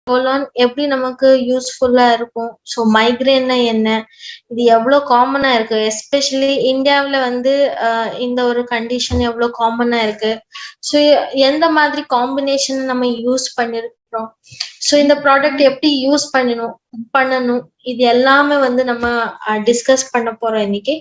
Golan எப்படி நமக்கு யூஸ்ஃபுல்லா இருக்கும் ஸோ மைக்ரேன்னா என்ன இது எவ்வளோ காமனா இருக்கு எஸ்பெஷலி இந்தியாவில் வந்து ஆஹ் இந்த ஒரு கண்டிஷன் எவ்வளோ காமனா இருக்கு ஸோ எந்த மாதிரி காம்பினேஷன் நம்ம யூஸ் பண்ணிருக்கிறோம் ஸோ இந்த ப்ராடக்ட் எப்படி யூஸ் பண்ணணும் பண்ணணும் இது எல்லாமே வந்து நம்ம டிஸ்கஸ் பண்ண போறோம் இன்னைக்கு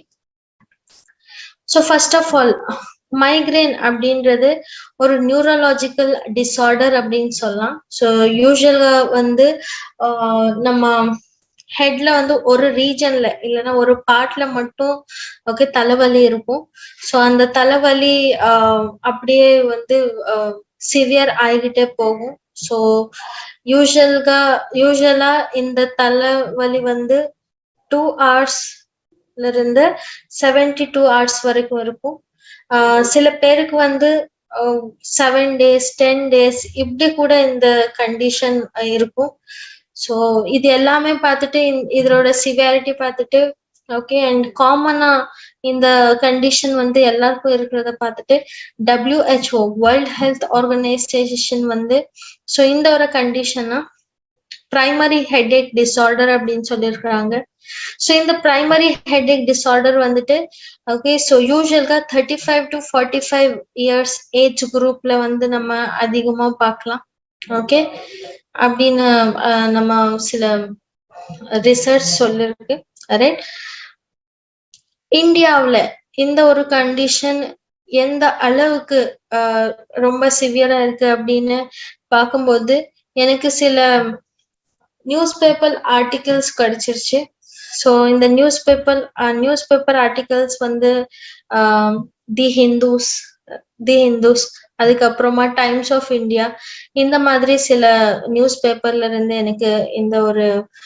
so first of all migraine அப்படின்றது ஒரு நியூரலாஜிக்கல் டிஸார்டர் அப்படின்னு சொல்லலாம் ஸோ யூஸ்வலா வந்து ஆஹ் நம்ம ஹெட்ல வந்து ஒரு ரீஜன்ல இல்லைன்னா ஒரு பார்ட்ல மட்டும் ஓகே தலைவலி இருக்கும் ஸோ அந்த தலைவலி ஆஹ் அப்படியே வந்து சிவியர் ஆகிக்கிட்டே போகும் ஸோ யூஸ்வல்கா யூஸ்வலா இந்த தலைவலி வந்து டூ ஹவர்ஸ்ல இருந்து செவன்டி டூ ஹவர்ஸ் வரைக்கும் இருக்கும் ஆஹ் சில பேருக்கு வந்து செவன் டேஸ் டென் டேஸ் இப்படி கூட இந்த கண்டிஷன் இருக்கும் ஸோ இது எல்லாமே பார்த்துட்டு இந்த- இதோட சிவியாரிட்டி பார்த்துட்டு ஓகே அண்ட் காமனா இந்த கண்டிஷன் வந்து எல்லாருக்கும் இருக்கிறத பார்த்துட்டு WHO வேர்ல்ட் ஹெல்த் ஆர்கனைசேஷன் வந்து ஸோ இந்த ஒரு கண்டிஷனா பிரைமரி ஹெட்ஏக் டிஸார்டர் அப்படின்னு சொல்லியிருக்கிறாங்க ஸோ இந்த பிரைமரி ஹெட்ஏக் டிஸார்டர் வந்துட்டு ஓகே ஸோ யூஸ்வல்கா thirty five to forty five years age குரூப்ல வந்து நம்ம அதிகமா பார்க்கலாம் ஓகே அப்படின்னு அஹ், நம்ம சில ரிசர்ச் சொல்லிருக்கு ரைட் இந்தியாவுல இந்த ஒரு கண்டிஷன் எந்த அளவுக்கு ஆஹ், ரொம்ப சிவியரா இருக்கு அப்படின்னு பார்க்கும்போது எனக்கு சில நியூஸ் பேப்பர் ஆர்டிகிள்ஸ் கிடைச்சிருச்சு ஸோ இந்த news paper news paper articles வந்து தி ஹிந்துஸ் தி ஹிந்துஸ் அதுக்கப்புறமா டைம்ஸ் ஆஃப் இந்தியா இந்த மாதிரி சில நியூஸ் பேப்பர்ல இருந்து எனக்கு இந்த ஒரு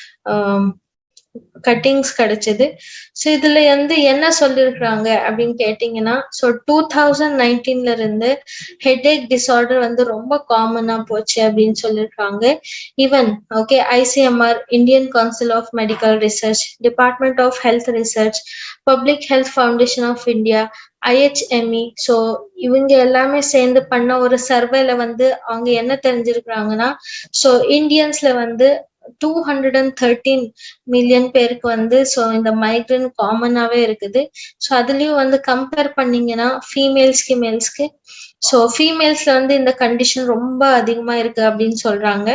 கட்டிங்ஸ் கிடைச்சது ஸோ இதுல வந்து என்ன சொல்லியிருக்கிறாங்க அப்படின்னு கேட்டிங்கன்னா ஸோ டூ தௌசண்ட் நைன்டீன்ல இருந்து ஹெட்ஏக் டிஸார்டர் வந்து ரொம்ப காமனா போச்சு அப்படின்னு சொல்லியிருக்காங்க even okay ICMR Indian council of medical research department of health research public health foundation of India IHME so இவங்க எல்லாமே சேர்ந்து பண்ண ஒரு சர்வேல வந்து அவங்க என்ன தெரிஞ்சிருக்கிறாங்கன்னா ஸோ இந்தியன்ஸ்ல வந்து two hundred and thirteen million பேருக்கு வந்து ஸோ இந்த மைக்ரேன் காமனாவே இருக்குது ஸோ அதுலயும் வந்து கம்பேர் பண்ணீங்கன்னா ஃபீமேல்ஸ்க்கு மேல்ஸ்க்கு ஸோ ஃபீமேல்ஸ்ல வந்து இந்த கண்டிஷன் ரொம்ப அதிகமா இருக்கு அப்படின்னு சொல்றாங்க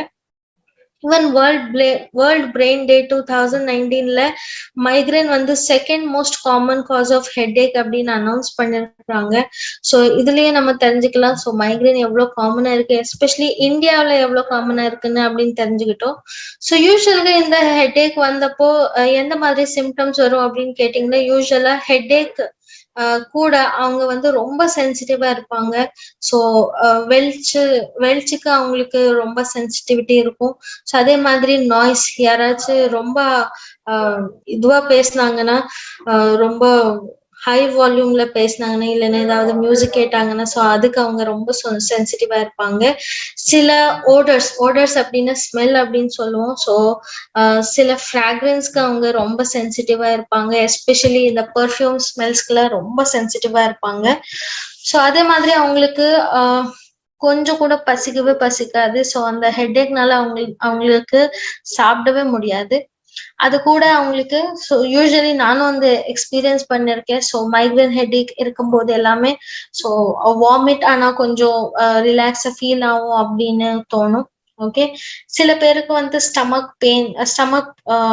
even world world brain day two thousand நைன்டீன்ல மைக்ரேன் வந்து second most common cause of headache அப்படின்னு அனௌன்ஸ் பண்ணிருக்காங்க ஸோ இதுலயே நம்ம தெரிஞ்சுக்கலாம் ஸோ மைக்ரேன் எவ்வளவு காமனா இருக்கு எஸ்பெஷலி இந்தியாவில் எவ்வளவு காமனா இருக்குன்னு அப்படின்னு தெரிஞ்சுக்கிட்டோம் ஸோ யூஸ்வலாக இந்த ஹெட்ஏக் வந்தப்போ அஹ், எந்த மாதிரி சிம்டம்ஸ் வரும் அப்படின்னு கேட்டிங்கன்னா யூஸ்வலா ஹெட்ஏக் கூட அவங்க வந்து ரொம்ப சென்சிட்டிவா இருப்பாங்க ஸோ வெளிச்சு வெளிச்சுக்கு அவங்களுக்கு ரொம்ப சென்சிட்டிவிட்டி இருக்கும் ஸோ அதே மாதிரி நாய்ஸ் யாராச்சும் ரொம்ப ஆஹ் இதுவா பேசுனாங்கன்னா ஆஹ் ரொம்ப ஹை வால்யூம்ல பேசினாங்கன்னா இல்லைன்னா ஏதாவது மியூசிக் கேட்டாங்கன்னா ஸோ அதுக்கு அவங்க ரொம்ப சென்சிட்டிவா இருப்பாங்க சில ஓடர்ஸ் ஓடர்ஸ் அப்படின்னா ஸ்மெல் அப்படின்னு சொல்லுவோம் ஸோ சில ஃப்ராக்ரன்ஸ்க்கு அவங்க ரொம்ப சென்சிட்டிவா இருப்பாங்க எஸ்பெஷலி இந்த பெர்ஃப்யூம் ஸ்மெல்ஸ்க்குலாம் ரொம்ப சென்சிட்டிவா இருப்பாங்க ஸோ அதே மாதிரி அவங்களுக்கு ஆஹ் கொஞ்சம் கூட பசிக்கவே பசிக்காது ஸோ அந்த ஹெட்ஏக்னால அவங்களுக்கு அவங்களுக்கு சாப்பிடவே முடியாது அது கூட அவங்களுக்கு ஸோ யூஸ்வலி நானும் வந்து எக்ஸ்பீரியன்ஸ் பண்ணிருக்கேன் ஸோ மைக்ரேன் ஹெட்ஏக் இருக்கும்போது எல்லாமே ஸோ வாமிட் ஆனா கொஞ்சம் ரிலாக்ஸா ஃபீல் ஆகும் அப்படின்னு தோணும் ஓகே சில பேருக்கு வந்து ஸ்டமக் பெயின் ஸ்டமக்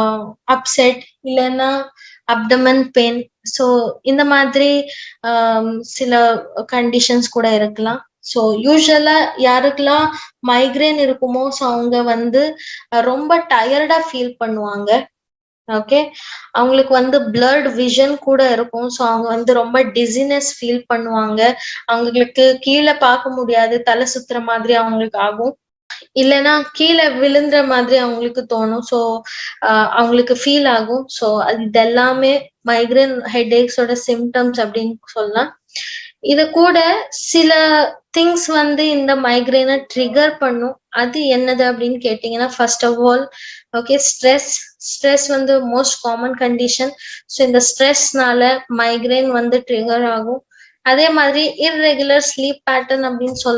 அப்செட் இல்லைன்னா அப்டமன் பெயின் ஸோ இந்த மாதிரி ஆம், சில கண்டிஷன்ஸ் கூட இருக்கலாம் ஸோ யூஸ்வலா யாருக்கெல்லாம் மைக்ரேன் இருக்குமோ ஸோ அவங்க வந்து அஹ், ரொம்ப டயர்டா ஃபீல் பண்ணுவாங்க ஓகே அவங்களுக்கு வந்து பிளர்ட் விஷன் கூட இருக்கும் ஸோ அவங்க வந்து ரொம்ப டிசினஸ் ஃபீல் பண்ணுவாங்க அவங்களுக்கு கீழே பார்க்க முடியாது தலை சுத்துற மாதிரி அவங்களுக்கு ஆகும் இல்லைன்னா கீழே விழுந்துற மாதிரி அவங்களுக்கு தோணும் ஸோ அவங்களுக்கு ஃபீல் ஆகும் ஸோ அது இதெல்லாமே மைக்ரேன் ஹெட்ஏக்ஸோட சிம்டம்ஸ் அப்படின்னு சொல்லலாம் இது கூட சில திங்ஸ் வந்து இந்த மைக்ரேனை ட்ரிகர் பண்ணும் அது என்னது அப்படின்னு கேட்டிங்கன்னா first of all okay stress stress வந்து மோஸ்ட் காமன் கண்டிஷன் ஸோ இந்த ஸ்ட்ரெஸ்னால மைக்ரேன் வந்து ட்ரிகர் ஆகும் அதே மாதிரி இர்ரெகுலர் ஸ்லீப் பேட்டர்ன் அப்படின்னு சொல்லுவோம்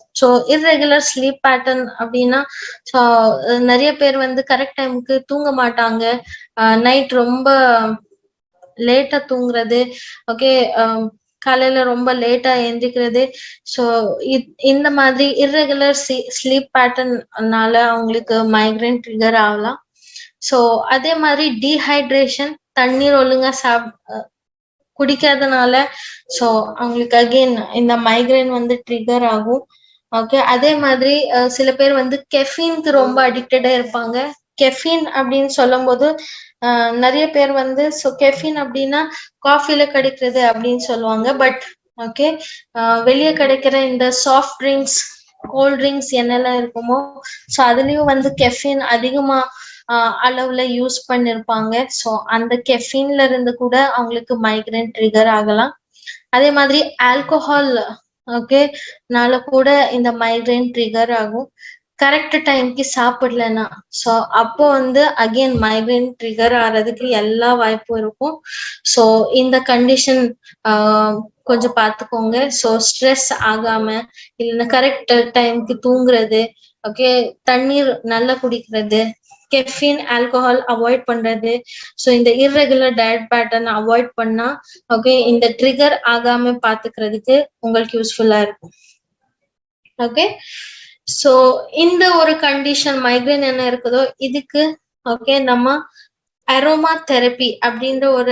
ஸோ இர்ரெகுலர் ஸ்லீப் பேட்டர்ன் அப்படின்னா ஸோ நிறைய பேர் வந்து கரெக்ட் டைமுக்கு தூங்க மாட்டாங்க நைட் ரொம்ப லேட்டா தூங்குறது ஓகே காலையில ரொம்ப லேட்டா எந்திரிக்கிறது ஸோ இந்த மாதிரி இர்ரெகுலர் ஸ்லீப் பேட்டர்ன்னால அவங்களுக்கு மைக்ரைன் ட்ரிகர் ஆகலாம் ஸோ அதே மாதிரி டீஹைட்ரேஷன் தண்ணீர் ஒழுங்கா சாப் குடிக்காதனால ஸோ அவங்களுக்கு அகெயின் இந்த மைக்ரைன் வந்து ட்ரிகர் ஆகும் ஓகே அதே மாதிரி சில பேர் வந்து கெஃபீனுக்கு ரொம்ப அடிக்டடா இருப்பாங்க கெஃபீன் அப்படின்னு சொல்லும் போது நிறைய பேர் வந்து ஸோ கெஃபின் அப்படின்னா காஃபில கிடைக்கிறது அப்படின்னு சொல்லுவாங்க பட் ஓகே வெளியே கிடைக்கிற இந்த சாஃப்ட் ட்ரிங்க்ஸ் கோல்ட் ட்ரிங்க்ஸ் என்னெல்லாம் இருக்குமோ ஸோ அதுலயும் வந்து கெஃபின் அதிகமா அளவுல யூஸ் பண்ணிருப்பாங்க ஸோ அந்த கெஃபின்ல இருந்து கூட அவங்களுக்கு மைக்ரைன் ட்ரிகர் ஆகலாம் அதே மாதிரி ஆல்கோஹால் ஓகே நால கூட இந்த மைக்ரைன் ட்ரிகர் ஆகும் கரெக்ட் டைம்க்கு சாப்பிடலன்னா ஸோ அப்போ வந்து அகெயின் மைக்ரைன் ட்ரிகர் ஆகிறதுக்கு எல்லா வாய்ப்பும் இருக்கும் ஸோ இந்த கண்டிஷன் கொஞ்சம் பார்த்துக்கோங்க ஸோ ஸ்ட்ரெஸ் ஆகாம இல்லைன்னா கரெக்ட் டைம்க்கு தூங்குறது ஓகே தண்ணீர் நல்லா குடிக்கிறது கெஃபின் ஆல்கோஹால் அவாய்ட் பண்றது ஸோ இந்த இர்ரெகுலர் டயட் பேட்டர்ன் அவாய்ட் பண்ணா ஓகே இந்த ட்ரிகர் ஆகாம பாத்துக்கிறதுக்கு உங்களுக்கு யூஸ்ஃபுல்லா இருக்கும் ஓகே ஸோ இந்த ஒரு கண்டிஷன் மைக்ரைன் என்ன இருக்குதோ இதுக்கு ஓகே நம்ம அரோமா தெரப்பி அப்படின்ற ஒரு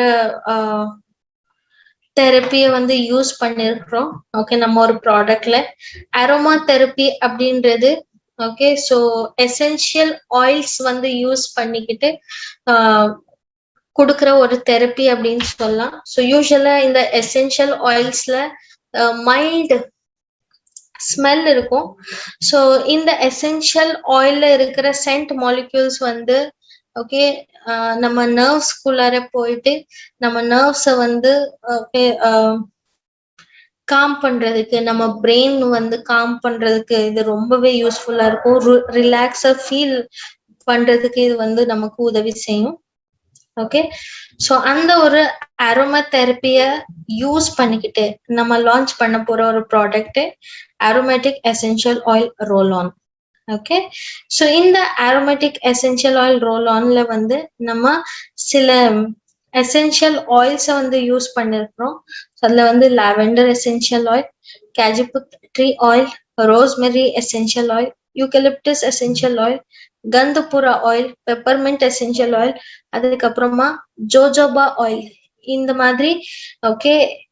தெரப்பியை வந்து யூஸ் பண்ணிருக்கிறோம் ஓகே நம்ம ஒரு ப்ராடக்ட்ல அரோமா தெரப்பி அப்படின்றது ஓகே ஸோ எசென்ஷியல் ஆயில்ஸ் வந்து யூஸ் பண்ணிக்கிட்டு கொடுக்குற ஒரு தெரப்பி அப்படின்னு சொல்லலாம் ஸோ யூஸ்வலா இந்த எசென்ஷியல் ஆயில்ஸ்ல மைல்டு ஸ்மெல் இருக்கும் ஸோ இந்த எசென்ஷியல் ஆயில்ல இருக்கிற சென்ட் மாலிக்யூல்ஸ் வந்து ஓகே நம்ம நர்வ்ஸ்குள்ளார போயிட்டு நம்ம நர்வ்ஸை வந்து ஓகே காம் பண்றதுக்கு நம்ம பிரெயின் வந்து காம் பண்றதுக்கு இது ரொம்பவே யூஸ்ஃபுல்லா இருக்கும் ரிலாக்ஸா ஃபீல் பண்றதுக்கு இது வந்து நமக்கு உதவி செய்யும் ஓகே ஸோ அந்த ஒரு அரோமா தெரப்பிய யூஸ் பண்ணிக்கிட்டு நம்ம லான்ச் பண்ண போற ஒரு product aromatic essential oil roll on okay so aromatic essential essential oil ரோல் ஆன்ல வந்து நம்ம சில எசென்ஷியல் ஆயில்ஸை வந்து யூஸ் பண்ணிருக்கிறோம் அதுல வந்து lavender essential oil cajeput tree oil rosemary essential oil eucalyptus essential oil கந்தபுரா ஆயில் பெப்பர்மெண்ட் எசென்ஷியல் ஆயில் அதுக்கப்புறமா ஜோஜோபா ஆயில் இந்த மாதிரி okay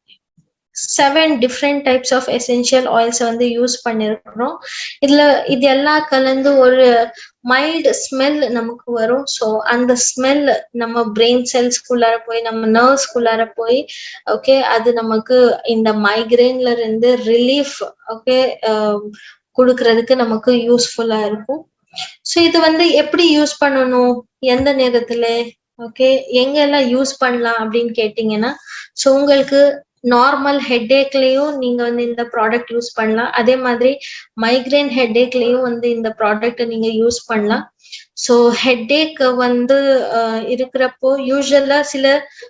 seven different types of essential oils வந்து யூஸ் பண்ணிருக்கிறோம் இதுல இது எல்லாம் கலந்து ஒரு மைல்டு ஸ்மெல் நமக்கு வரும் ஸோ அந்த ஸ்மெல் நம்ம பிரெயின் செல்ஸ்குள்ளார போய் நம்ம நர்வ்ஸ்குள்ளார போய் ஓகே அது நமக்கு இந்த மைக்ரைன்ல இருந்து ரிலீஃப் ஓகே கொடுக்கறதுக்கு நமக்கு யூஸ்ஃபுல்லா இருக்கும் ஸோ இது வந்து எப்படி யூஸ் பண்ணணும் எந்த நேரத்துல ஓகே எங்க எல்லாம் யூஸ் பண்ணலாம் அப்படின்னு கேட்டீங்கன்னா ஸோ உங்களுக்கு நார்மல் ஹெட்ஏக்லயும் நீங்க வந்து இந்த ப்ராடக்ட் யூஸ் பண்ணலாம் அதே மாதிரி மைக்ரைன் ஹெட்ஏக்லயும் வந்து இந்த ப்ராடக்ட் நீங்க யூஸ் பண்ணலாம் ஸோ ஹெட்ஏக் வந்து இருக்கிறப்போ யூஸ்வலா சில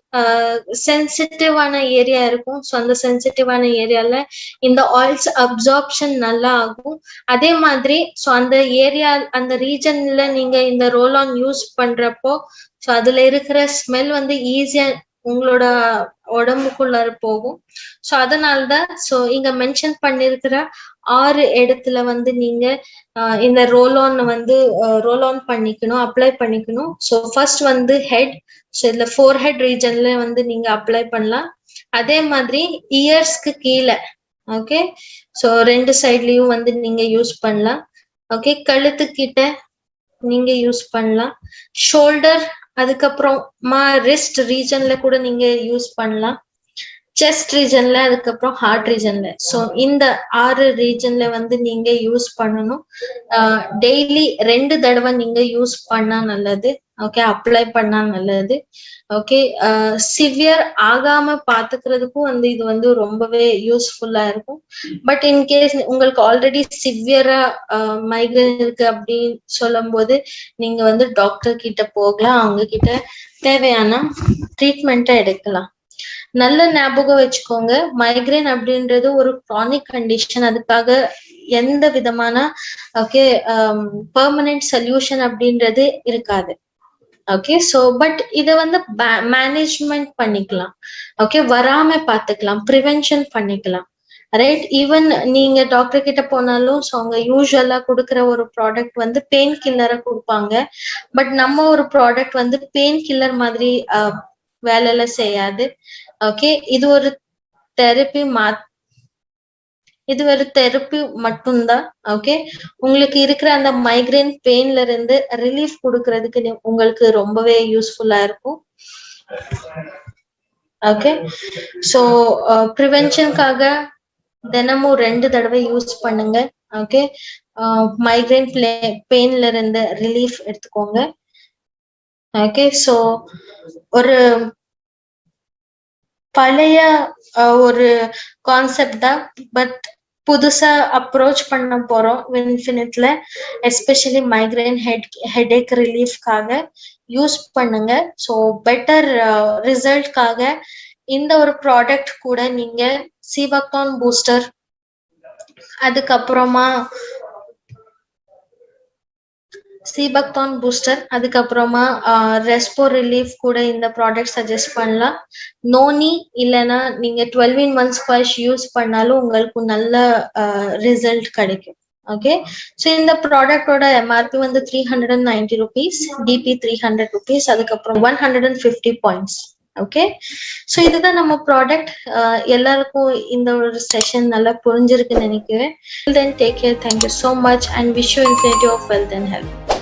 சென்சிட்டிவான ஏரியா இருக்கும் ஸோ அந்த சென்சிட்டிவான ஏரியால இந்த ஆயில்ஸ் அப்சார்ப்ஷன் நல்லா ஆகும் அதே மாதிரி ஸோ அந்த ஏரியா அந்த ரீஜன்ல நீங்க இந்த ரோல் ஆன் யூஸ் பண்றப்போ ஸோ அதுல இருக்கிற ஸ்மெல் வந்து ஈஸியா உங்களோட உடம்புக்குள்ளார போகும் ஸோ அதனால்தான் ஸோ இங்க மென்ஷன் பண்ணிருக்கிற ஆறு இடத்துல வந்து நீங்க இந்த ரோல் ஆன் வந்து ரோல் ஆன் பண்ணிக்கணும் அப்ளை பண்ணிக்கணும் ஸோ ஃபர்ஸ்ட் வந்து ஹெட் ஸோ இதுல ஃபோர் ஹெட் ரீஜன்ல வந்து நீங்க அப்ளை பண்ணலாம் அதே மாதிரி இயர்ஸ்க்கு கீழே ஓகே ஸோ ரெண்டு சைட்லயும் வந்து நீங்க யூஸ் பண்ணலாம் ஓகே கழுத்துக்கிட்ட நீங்க யூஸ் பண்ணலாம் ஷோல்டர் அதுக்கப்புறமா ரிஸ்ட் ரீஜன்ல கூட நீங்க யூஸ் பண்ணலாம் செஸ்ட் ரீஜன்ல அதுக்கப்புறம் ஹார்ட் ரீஜன்ல ஸோ இந்த ஆறு ரீஜன்ல வந்து நீங்க யூஸ் பண்ணணும் டெய்லி ரெண்டு தடவை நீங்க யூஸ் பண்ணா நல்லது ஓகே அப்ளை பண்ணா நல்லது ஓகே சிவியர் ஆகாம பாத்துக்கிறதுக்கும் வந்து இது வந்து ரொம்பவே யூஸ்ஃபுல்லா இருக்கும் பட் இன்கேஸ் உங்களுக்கு ஆல்ரெடி சிவியரா மைக்ரேன் இருக்கு அப்படின்னு சொல்லும் போது நீங்க வந்து டாக்டர் கிட்ட போகலாம் அவங்க கிட்ட தேவையான ட்ரீட்மெண்ட்டை எடுக்கலாம் நல்ல ஞாபகம் வச்சுக்கோங்க மைக்ரைன் அப்படின்றது ஒரு க்ரானிக் கண்டிஷன் அதுக்காக எந்த விதமான ஓகே பெர்மனன்ட் சொல்யூஷன் அப்படின்றது இருக்காது ஓகே சோ பட் இத வந்து மேனேஜ்மெண்ட் பண்ணிக்கலாம் ஓகே வராம பாத்துக்கலாம் ப்ரிவென்ஷன் பண்ணிக்கலாம் ரைட் ஈவன் நீங்க டாக்டர் கிட்ட போனாலும் ஸோ அவங்க யூஸ்வலா கொடுக்குற ஒரு ப்ராடக்ட் வந்து பெயின் கில்லரை கொடுப்பாங்க பட் நம்ம ஒரு ப்ராடக்ட் வந்து பெயின் கில்லர் மாதிரி வேலையில செய்யாது ஓகே இது ஒரு தெரப்பி மா இது ஒரு தெரப்பி மட்டும்தான் ஓகே உங்களுக்கு இருக்கிற அந்த மைக்ரைன் பெயின்ல இருந்து ரிலீஃப் கொடுக்கறதுக்கு உங்களுக்கு ரொம்பவே யூஸ்ஃபுல்லா இருக்கும் ஓகே ஸோ ப்ரிவென்ஷனுக்காக தினமும் ரெண்டு தடவை யூஸ் பண்ணுங்க ஓகே மைக்ரைன் பிளே பெயின்ல இருந்து ரிலீஃப் எடுத்துக்கோங்க ஓகே ஸோ ஒரு பழைய ஒரு கான்செப்ட் தான் பட் புதுசா அப்ரோச் பண்ண போறோம் இன்ஃபினிட்ல எஸ்பெஷலி மைக்ரைன் ஹெட் ஹெடேக் ரிலீஃப்காக யூஸ் பண்ணுங்க ஸோ பெட்டர் ரிசல்ட்காக இந்த ஒரு ப்ராடக்ட் கூட நீங்க சிவக்டான் பூஸ்டர் அதுக்கப்புறமா சிபக்டான் பூஸ்டர் அதுக்கப்புறமா ரெஸ்போ ரிலீஃப் கூட இந்த ப்ராடக்ட் சஜஸ்ட் பண்ணலாம் நோனி இல்லைன்னா நீங்க டுவெல் இன் மந்த்ஸ் பர்ஷ் யூஸ் பண்ணாலும் உங்களுக்கு நல்ல ரிசல்ட் கிடைக்கும் ஓகே ஸோ இந்த ப்ராடக்டோட எம்ஆர்பி வந்து three hundred and ninety rupees DP three hundred rupees அதுக்கப்புறம் one hundred and fifty points okay so இதுதான் நம்ம ப்ராடக்ட் எல்லாருக்கும் இந்த ஒரு செஷன் நல்லா புரிஞ்சிருக்குன்னு நினைக்கிறேன் then take care thank you so much and wish you infinity of wealth and health